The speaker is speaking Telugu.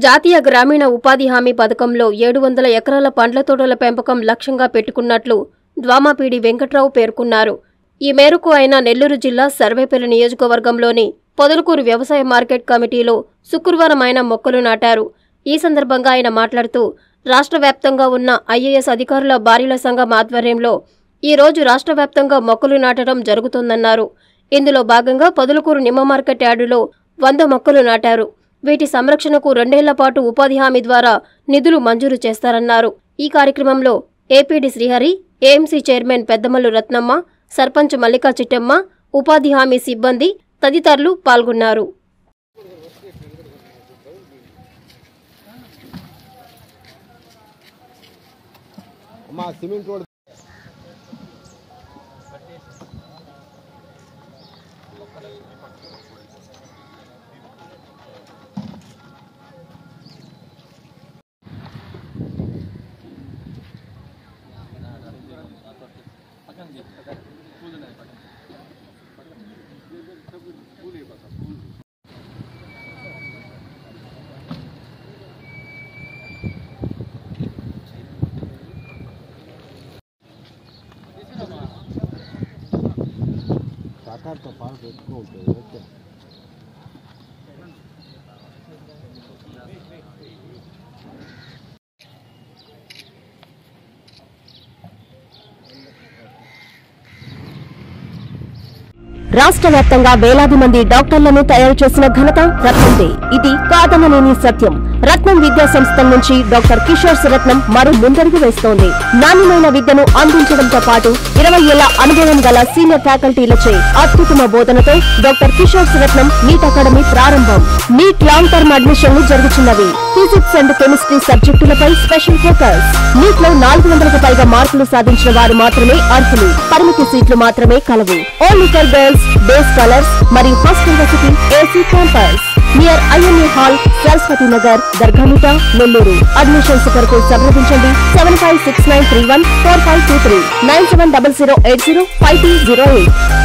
జాతీయ గ్రామీణ ఉపాధి హామీ పథకంలో ఏడు వందల ఎకరాల పండ్ల తోటల పెంపకం లక్ష్యంగా పెట్టుకున్నట్లు ద్వామాపీడి వెంకట్రావు పేర్కొన్నారు ఈ మేరకు ఆయన నెల్లూరు జిల్లా సర్వేపల్లి నియోజకవర్గంలోని పొదలకూరు వ్యవసాయ మార్కెట్ కమిటీలో శుక్రవారం ఆయన మొక్కలు నాటారు ఈ సందర్భంగా ఆయన మాట్లాడుతూ రాష్ట్ర వ్యాప్తంగా ఉన్న ఐఏఎస్ అధికారుల భార్యల సంఘం ఆధ్వర్యంలో ఈ రోజు రాష్ట్ర వ్యాప్తంగా మొక్కలు నాటడం జరుగుతోందన్నారు ఇందులో భాగంగా పొదలకూరు నిమ్మ మార్కెట్ యార్డులో వంద మొక్కలు నాటారు వీటి సంరక్షణకు రెండేళ్ల పాటు ఉపాధి హామీ ద్వారా నిధులు మంజూరు చేస్తారన్నారు ఈ కార్యక్రమంలో APD Srihari AMC chairman Peddamallu Ratnamma sarpanch Mallika Chittamma ఉపాధి హామీ సిబ్బంది తదితరులు పాల్గొన్నారు అమ్మా సిమెంట్ రోడ్ ట్రాక్టర్తో పాటు ఎక్కువ ఉంటుంది ఓకే రాష్ట్ర వ్యాప్తంగా వేలాది మంది డాక్టర్లను తయారు చేసిన ఘనత రత్నందే ఇది కాదనలేని సత్యం రత్నం విద్యా సంస్థల నుంచి డాక్టర్ కిషోర్ రత్నం మరో ముందడుగు వేస్తోంది నాణ్యమైన విద్యను అందించడంతో పాటు ఇరవై ఏళ్ల అనుభవం గల సీనియర్ ఫ్యాకల్టీలచే అత్యుత్తమ బోధనతో doctor Kishore Ratnam NEET academy ప్రారంభం నీట్ లాంగ్ టర్మ్ అడ్మిషన్లు జరుగుతున్నవి ఫిజిక్స్ అండ్ కెమిస్ట్రీ సబ్జెక్టులపై స్పెషల్ ఫోకస్ నీట్ లో నాలుగు వందలకు పైగా మార్కులు సాధించిన వారు మాత్రమే అర్హులు పరిమితి సీట్లు మాత్రమే కలవు only for girls day scholars మరియు హాస్టల్ వసతి AC campus near IMA hall Saraswati Nagar Dargamitta Nellore admissions కొరకు సంప్రదించండి seven five six nine three one four five two three nine seven double zero eight zero five two zero eight